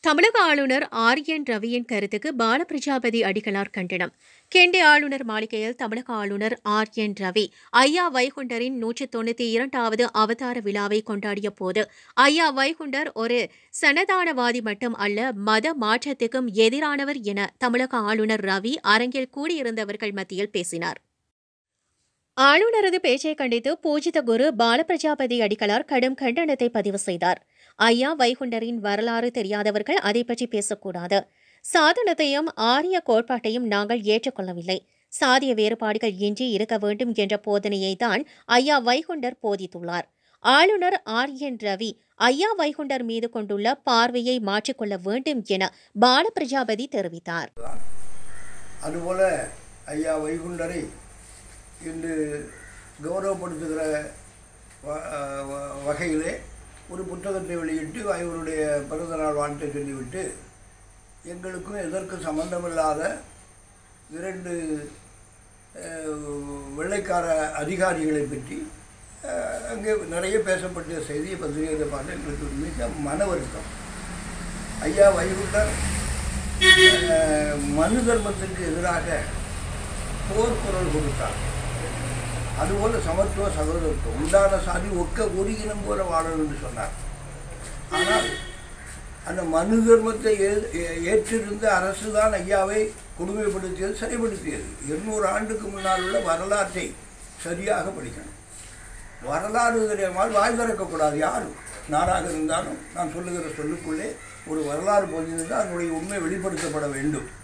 தமிழக ஆளுநர் R N ரவியின் கருத்துக்கு பாலபிரஜாபதி அடிகளார் கண்டனம் கெண்டே ஆளுநர் மாளிகையில் தமிழக ஆளுநர் ஆர் என் ரவி ஐயா வைகுண்டரின் நூற்றி தொண்ணூற்றி இரண்டாவது அவதார விழாவை கொண்டாடிய போது ஐயா வைகுண்டர் ஒரு சனதானவாதி மட்டும் அல்ல மத மாற்றத்துக்கும் எதிரானவர் என தமிழக ஆளுநர் ரவி அரங்கில் கூடியிருந்தவர்கள் மத்தியில் பேசினார் ஆளுநரது பேச்சை கண்டித்து பூஜித குரு பாலபிரஜாபதி அடிகளார் கடும் கண்டனத்தை பதிவு செய்தார் ஐயா வைகுண்டரின் வரலாறு தெரியாதவர்கள் அதை பற்றி பேசக்கூடாது சாதனத்தையும் ஆரிய கோட்பாட்டையும் நாங்கள் ஏற்றுக்கொள்ளவில்லை சாதிய வேறுபாடுகள் இன்றி இருக்க வேண்டும் என்ற போதனையை தான் ஐயா வைகுண்டர் போதித்துள்ளார் ஆளுநர் ஆர் என் ரவி ஐயா வைகுண்டர் மீது கொண்டுள்ள பார்வையை மாற்றிக்கொள்ள வேண்டும் என பாலபிரஜாபதி தெரிவித்தார் அதுபோல ஐயா வைகுண்டரை இன்று கௌரவப்படுத்துகிற வ- வ- வகையிலே ஒரு புத்தகத்தை வெளியிட்டு அவருடைய பிறந்தநாள் வாழ்த்தை சொல்லிவிட்டு எங்களுக்கும் எதற்கும் சம்பந்தமில்லாத இரண்டு அஹ், வெள்ளைக்கார அதிகாரிகளை பற்றி அஹ், அங்கே நிறைய பேசப்பட்ட செய்தியை பத்திரிகையில் பார்த்து எங்களுக்கு மிக மன வருத்தம் ஐயா வைகுண்டர் அஹ், மனு தர்மத்திற்கு எதிராக போர் குரல் கொடுத்தார் அதுபோல சமத்துவ சகோதரத்துவம் உண்டான சாதி ஒக்க ஒரு இனம் போல வாழணும் என்று சொன்னார் ஆனால் அந்த மனு தர்மத்தை ஏ- ஏ- ஏற்றிருந்த அரசு தான் ஐயாவை கொடுமைப்படுத்தியது சரிப்படுத்தியது இருநூறு ஆண்டுக்கு முன்னால் உள்ள வரலாற்றை சரியாக படிக்கணும் வரலாறு தெரியாமல் வாய் திறக்கக்கூடாது யாரும் நானாக இருந்தாலும் நான் சொல்லுகிற சொல்லுக்குள்ளே ஒரு வரலாறு பதிந்திருந்தால் அதனுடைய உண்மை வெளிப்படுத்தப்பட வேண்டும்